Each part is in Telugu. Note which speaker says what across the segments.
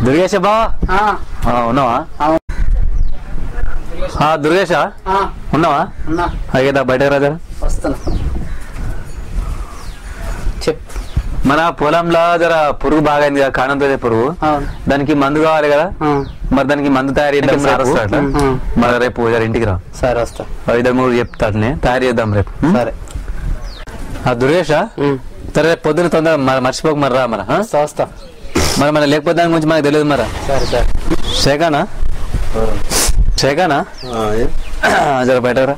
Speaker 1: దుర్గేశ బావా
Speaker 2: ఆ,
Speaker 1: ఆ, ఉన్నావా
Speaker 2: అవును.
Speaker 1: ఆ, దుర్గేశ
Speaker 2: ఆ,
Speaker 1: ఉన్నావా
Speaker 2: ఉన్నా
Speaker 1: అయ్యేదా బయటకు రాజా
Speaker 2: వస్తున్నా చెప్
Speaker 1: మన పొలంలో జర పురుగు బాగా అయింది కదా కాణంతో పురుగు
Speaker 2: అవును
Speaker 1: దానికి మందు కావాలి కదా
Speaker 2: ఆ,
Speaker 1: మరి దానికి మందు తయారు చేద్దాం రేపు
Speaker 2: ఉమ్.
Speaker 1: మరి రేపు జర ఇంటికి రా
Speaker 2: సరే వస్తా
Speaker 1: ఇద్దరు మూడు చెప్తానే తయారు చేద్దాం రేపు ఉం?
Speaker 2: సరే
Speaker 1: ఆ దుర్గేశ
Speaker 2: ఉమ్,
Speaker 1: సరే రేపు పొద్దున తొందర మరి మర్చిపోక మరి రా మన ఆ?
Speaker 2: వస్తా వస్తా
Speaker 1: మరి మన లేకపోతే దాని గురించి మనకు తెలియదు మరి
Speaker 2: సరే సరే
Speaker 1: శేఖానా శేఖానా జర బయటకు రా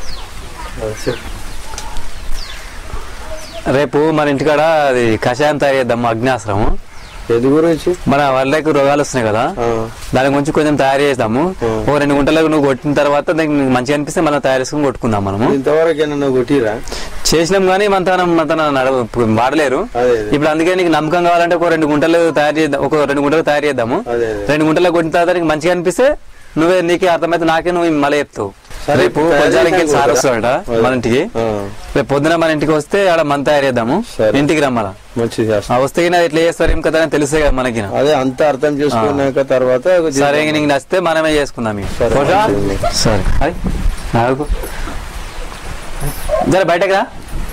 Speaker 1: రేపు మన ఇంటికాడ అది కషాయం తయారు చేద్దాం అగ్నాశ్రమం
Speaker 3: ఎది గురించి
Speaker 1: మన వాళ్ళకి రోగాలు వస్తున్నాయి కదా దాని గురించి కొంచెం తయారు చేద్దాము ఓ రెండు గుంటలకు నువ్వు కొట్టిన తర్వాత దానికి నీకు మంచిగా అనిపిస్తే మనం తయారు చేసుకుని కొట్టుకుందాం మనము
Speaker 3: ఇంతవరకు ఏమన్నా కొట్టిరా
Speaker 1: చేసినాం కానీ మన మన నడవ ఇప్పుడు వాడలేరు
Speaker 3: అదే అదే.
Speaker 1: ఇప్పుడు అందుకే నీకు నమ్మకం కావాలంటే ఒక రెండు గుంటలు తయారు చేద్దాం ఒక రెండు గుంటలు తయారు చేద్దాము
Speaker 3: అదే అదే.
Speaker 1: రెండు గుంటలు కొట్టిన తర్వాత నీకు మంచిగా అనిపిస్తే నువ్వే నీకే అర్థమైతే నాకే నువ్వు మళ్ళీ చెప్తావు
Speaker 3: సరే,
Speaker 1: రేపు
Speaker 3: తయారు
Speaker 1: కొంచెం
Speaker 3: చేద్దాం
Speaker 1: సార్
Speaker 3: కూడా.
Speaker 1: వస్తాడట
Speaker 3: అదే.
Speaker 1: మన ఇంటికి
Speaker 3: ఆ,
Speaker 1: రేపు పొద్దున మన ఇంటికి వస్తే ఆడ మన తయారు చేద్దాము
Speaker 3: సరే.
Speaker 1: ఇంటికి రమ్మల
Speaker 3: మంచిది చేస్తా.
Speaker 1: ఆ వస్తే గిన ఎట్లా చేస్తారు ఏం కదా అని తెలిసే కదా మనకి
Speaker 3: అదే అంతా అర్థం చేసుకున్నాక తర్వాత
Speaker 1: సరే ఇంక నీకు నచ్చితే మనమే చేసుకుందాం ఇక.
Speaker 3: సరే,
Speaker 1: ఓకేనా?
Speaker 3: మంచిది.
Speaker 1: సరే అది నాకు జర బయటకు రా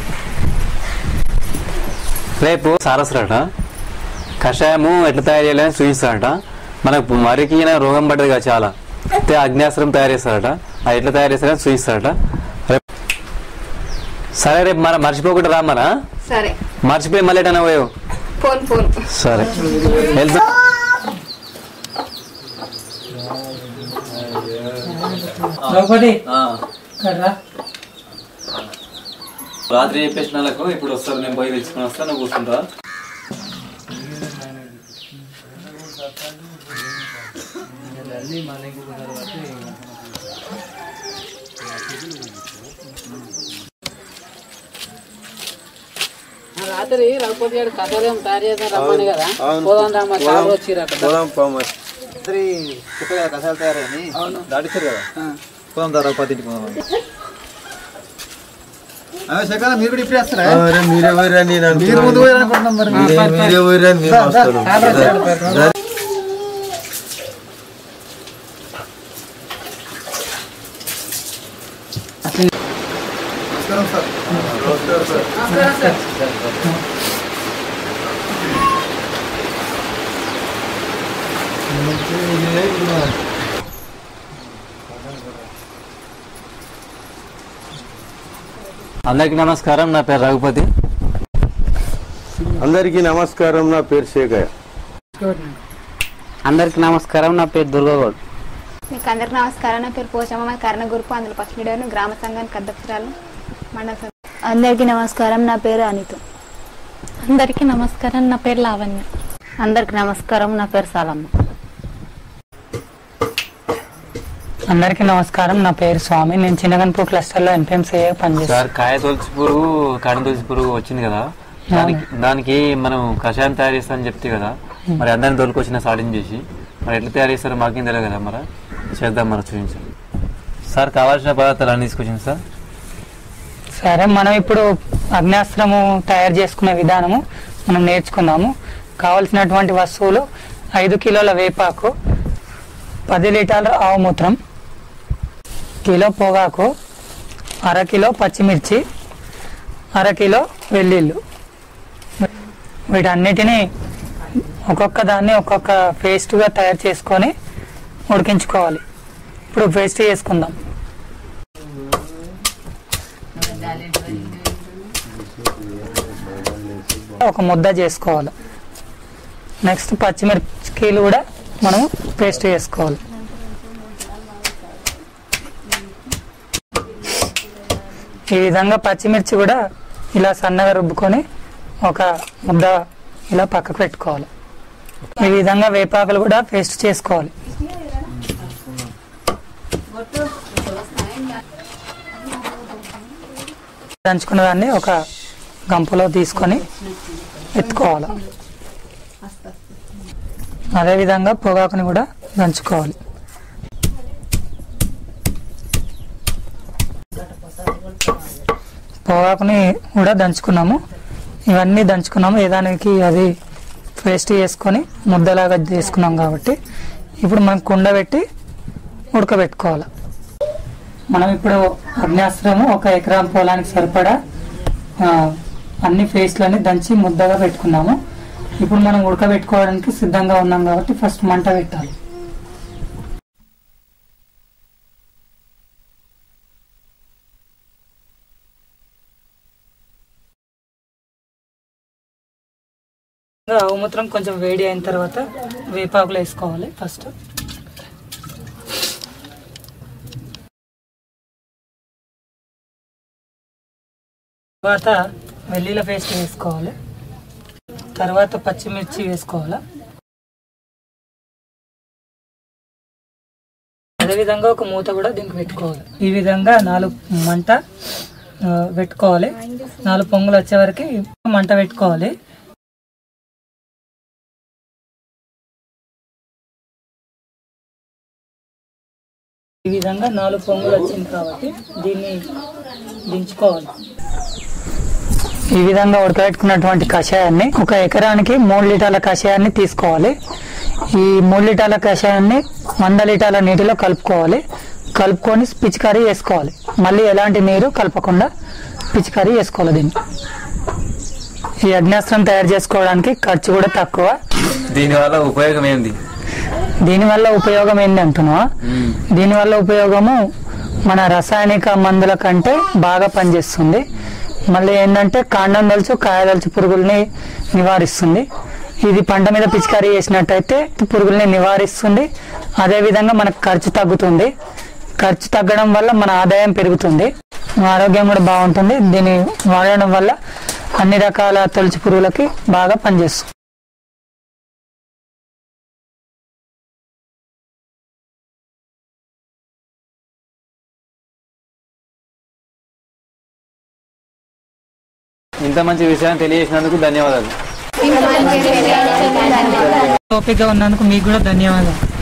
Speaker 1: రేపు సారసరట కషాయము ఎట్లా తయారు చేయాలని చూపిస్తారట మనకు మరికి ఈయన రోగం పడ్డది కదా చాలా అయితే అగ్నేశ్వరం తయారు చేస్తారట అది ఎట్లా తయారు చేస్తారని చూపిస్తారట రేపు సరే రేపు మన మర్చిపోకుండా రా మన
Speaker 4: సరే
Speaker 1: మర్చిపోయి మళ్ళీ ఎటన్నా పోయావు
Speaker 4: ఫోన్ ఫోన్
Speaker 1: సరే వెళ్తా
Speaker 2: ద్రౌపది కర్రా
Speaker 1: రాత్రి చెప్పేసిన వాళ్ళకు ఇప్పుడు వస్తారు నేను పోయి తెచ్చుకుని వస్తాను నువ్వు కూర్చుంటా
Speaker 2: రాత్రి రఘుపతి గారు కథలేం తయారు చేద్దాం రమ్మని కదా
Speaker 3: అవును.
Speaker 2: పోదాం రామ్మ చాలా వచ్చిర్రు అక్కడ
Speaker 3: పోదాం పో మరి.
Speaker 5: చెప్పే కదా కషాయాలు తయారని దాటిస్తారు కదా పోదాం దా రఘుపతి ఇంటికి పోదాం అదే శేఖర్ మీరు కూడా ఇప్పుడే వస్తారా
Speaker 3: అరే మీరే పోయిరా నేను
Speaker 5: మీరు ముందు
Speaker 3: అనుకున్నాను.
Speaker 5: పోయారనుకుంటున్నాం మరి
Speaker 3: మీరే- మీరే పోయిరా అని మేము వస్తాను సరే.
Speaker 1: అందరికి నమస్కారం నా పేరు రఘుపతి
Speaker 3: అందరికీ నమస్కారం నా పేరు శేఖయ్య
Speaker 2: అందరికి నమస్కారం నా పేరు దుర్గగౌడ్
Speaker 4: మీకు అందరికి నమస్కారం నా పేరు పోచమ్మ మా కర్ణగురుపు అందులో పచ్చిమిడను గ్రామ సంఘానికి అధ్యక్షురాలు మండల సభ్యులు.
Speaker 6: అందరికీ నమస్కారం నా పేరు అనిత
Speaker 7: అందరికీ నమస్కారం నా పేరు లావణ్య
Speaker 6: అందరికి నమస్కారం నా పేరు సాలమ్మ
Speaker 2: అందరికి నమస్కారం నా పేరు స్వామి నేను చిన్నగన్పూర్ క్లస్టర్ లో ఎన్పిఎంసీ పనిచేస్తాను
Speaker 1: సార్ కాయ తొలచి పురుగు కాడ తొలచి పురుగు వచ్చింది కదా దానికి దానికి మనం కషాయం తయారు చేస్తా అని చెప్తే కదా మరి అందరిని తోలుకొచ్చిన సాటింగ్ చేసి మరి ఎట్లా తయారు చేస్తారో మాకేం తెలియదు కదా మరి చేద్దాం మరి చూపించండి సార్ కావాల్సిన పదార్థాలు అన్ని తీసుకొచ్చింది సార్
Speaker 2: సరే మనం ఇప్పుడు అగ్నాస్త్రము తయారు చేసుకునే విధానము మనం నేర్చుకుందాము కావలసినటువంటి వస్తువులు ఐదు కిలోల వేపాకు పది లీటర్ల ఆవు మూత్రం కిలో పొగాకు అర కిలో పచ్చిమిర్చి అర కిలో వెల్లుల్లి వీటన్నిటిని ఒక్కొక్క దాన్ని ఒక్కొక్క పేస్ట్గా తయారు చేసుకొని ఉడికించుకోవాలి ఇప్పుడు పేస్ట్ చేసుకుందాం ఒక ముద్ద చేసుకోవాలి నెక్స్ట్ పచ్చిమిర్చిలు కూడా మనం పేస్ట్ చేసుకోవాలి ఈ విధంగా పచ్చిమిర్చి కూడా ఇలా సన్నగా రుబ్బుకొని ఒక ముద్ద ఇలా పక్కకు పెట్టుకోవాలి ఈ విధంగా వేపాకులు కూడా పేస్ట్ చేసుకోవాలి దంచుకున్న దాన్ని ఒక గంపలో తీసుకొని ఎత్తుకోవాలి అదేవిధంగా పొగాకుని కూడా దంచుకోవాలి పొగాకుని కూడా దంచుకున్నాము ఇవన్నీ దంచుకున్నాము ఏ దానికి అది పేస్ట్ చేసుకొని ముద్దలాగా చేసుకున్నాం కాబట్టి ఇప్పుడు మనం కుండ పెట్టి ఉడకబెట్టుకోవాలి మనం ఇప్పుడు అగ్నాస్త్రము ఒక ఎకరం పొలానికి సరిపడా ఆ, అన్ని పేస్ట్లని దంచి ముద్దగా పెట్టుకున్నాము ఇప్పుడు మనం ఉడకబెట్టుకోవడానికి సిద్ధంగా ఉన్నాం కాబట్టి ఫస్ట్ మంట పెట్టాలి ఆవుమూత్రం కొంచెం వేడి అయిన తర్వాత వేపాకులు వేసుకోవాలి ఫస్ట్ తర్వాత వెల్లుల్లి పేస్ట్ వేసుకోవాలి తర్వాత పచ్చిమిర్చి వేసుకోవాలి అదేవిధంగా ఒక మూత కూడా దీనికి పెట్టుకోవాలి ఈ విధంగా నాలుగు మంట ఆ, పెట్టుకోవాలి నాలుగు పొంగులు వచ్చే వరకు మంట పెట్టుకోవాలి ఈ విధంగా నాలుగు పొంగులు వచ్చింది కాబట్టి దీన్ని దించుకోవాలి ఈ విధంగా ఉడకబెట్టుకున్నటువంటి కషాయాన్ని ఒక ఎకరానికి మూడు లీటర్ల కషాయాన్ని తీసుకోవాలి ఈ మూడు లీటర్ల కషాయాన్ని వంద లీటర్ల నీటిలో కలుపుకోవాలి కలుపుకొని పిచికారీ వేసుకోవాలి మళ్ళీ ఎలాంటి నీరు కలపకుండా పిచికారీ వేసుకోవాలి దీన్ని ఈ అగ్నాస్త్రం తయారు చేసుకోవడానికి ఖర్చు కూడా తక్కువ
Speaker 1: దీనివల్ల ఉపయోగం ఏంది
Speaker 2: దీనివల్ల ఉపయోగం ఏంటి అంటున్నావా దీనివల్ల ఉపయోగము మన రసాయనిక మందుల కంటే బాగా పనిచేస్తుంది మళ్ళీ ఏంటంటే కాండం దలుచు కాయదలుచు పురుగుల్ని నివారిస్తుంది ఇది పంట మీద పిచికారీ చేసినట్టయితే పురుగుల్ని నివారిస్తుంది అదేవిధంగా మనకు ఖర్చు తగ్గుతుంది ఖర్చు తగ్గడం వల్ల మన ఆదాయం పెరుగుతుంది ఆరోగ్యం కూడా బాగుంటుంది దీన్ని వాడడం వల్ల అన్ని రకాల తొలచు పురుగులకి బాగా పనిచేస్తుంది
Speaker 1: ఇంత మంచి విషయాన్ని తెలియజేసినందుకు ధన్యవాదాలు
Speaker 2: ఓపికగా ఉన్నందుకు మీకు కూడా ధన్యవాదాలు